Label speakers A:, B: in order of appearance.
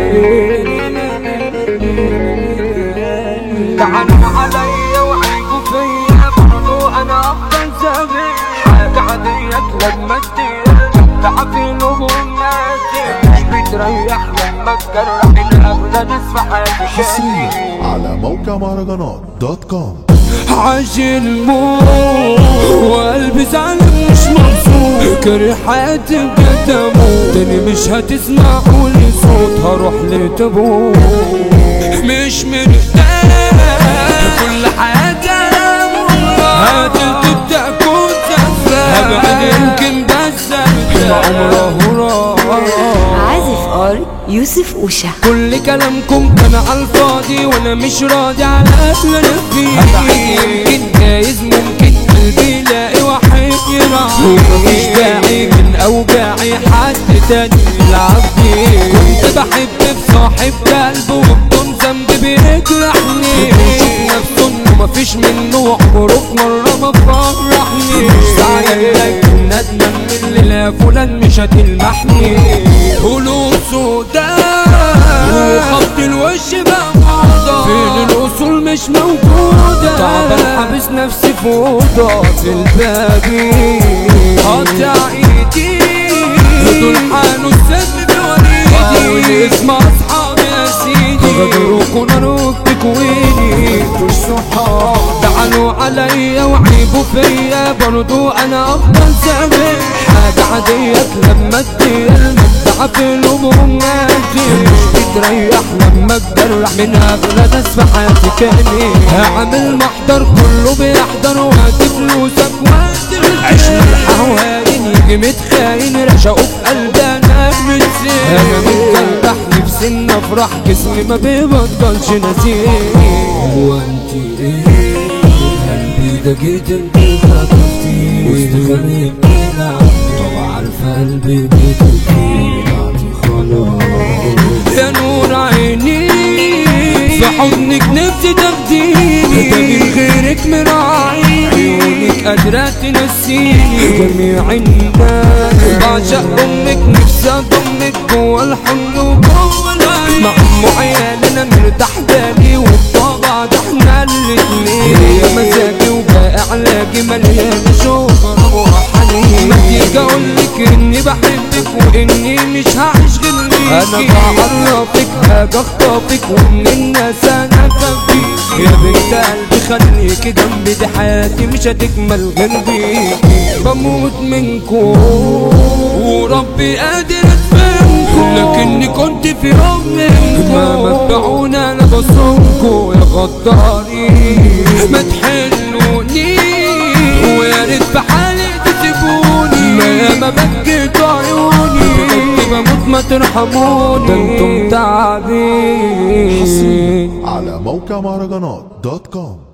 A: تعالوا عليا وعيبوا فيا برضو انا افضل زمان حاجة عادية لما تدير تعافي لهم نادي مش بتريح لما تجرح من اغلى ناس في حياتي
B: حصريا على موقع مهرجانات دوت كوم
A: عاجل موت وقلبي زعلان مش مبسوط كاره حياتي بجد اموت تاني مش هتسمعوا لي صوت هروح لتابوت مش مرتاح كل حياتي انا هتبدا كنت هبعد يمكن بس عمره راح
C: عازف ار يوسف اوشا
A: كل كلامكم كان على الفاضي وانا مش راضي على اللي انا فيه يمكن جايز ممكن قلبي يلاقي واحد يراعي مفيش داعي من اوجاعي حد تاني يلعب بيه كنت بحب بصاحب قلبه وبدون ذنب بيجرحني بيشوف نفسه انه مفيش منه عمره في مره ما فرحني زعلان لكن ندمان من اللي لا فلان مش هتلمحني قلوب سوداء وخط الوش بقى موضة فين الأصول مش موجودة تعبان حابس نفسي في أوضة في الباقي قطع إيدي دول حانوا السم بوريدي اسم أصحابي يا سيدي غدروكوا نار تكويني مش صحاب تعالوا عليا وعيبوا فيا برضو أنا أفضل زمان حاجة عادية لما تدير المدعى في الهموم نادي مش بتريح لما تجرح من أغلى ناس في حياتي كاني هعمل محضر كله بيحضر وقت فلوسك وقت عشنا الحوالين يجي متخاين رشقوا في قلبي أنا متسين أنا متجرح نفسي إن أفرح جسمي ما بيبطلش نسيم
D: هو انت ايه قلبي ده جيت انت خطفتي وسط غريب بيلعب طبعا عارفه قلبي بيتوفي خلاص
A: يا نور عيني في حضنك نفسي تاخديني ده من غيرك مراعي عيونك قادرة تنسيني جميع الناس بعشق امك نفسي اضمك جوا الحضن وجوا العين مع ام عيال انا مرتاح بالي والطبع ده احنا الاتنين يا مزاجي وبقى علاجي مليان شوق وحنين ما تيجي اقولك اني بحبك واني مش هعيش غير ليكي انا بعرفك حاجه اخطفك ومن الناس انا خفيك يا بنت قلبي خليكي جنبي دي حياتي مش هتكمل غير بيكي بموت منكم وربي قادر اتفهمكم لكني كنت في يوم منكم ما متبعونا انا بصونكم يا غدارين ما تحلوني ويا ريت في حالي تسيبوني ما ياما بكيت عيوني بجد بموت ما ترحموني ده انتم تعبين
B: على موقع مهرجانات دوت كوم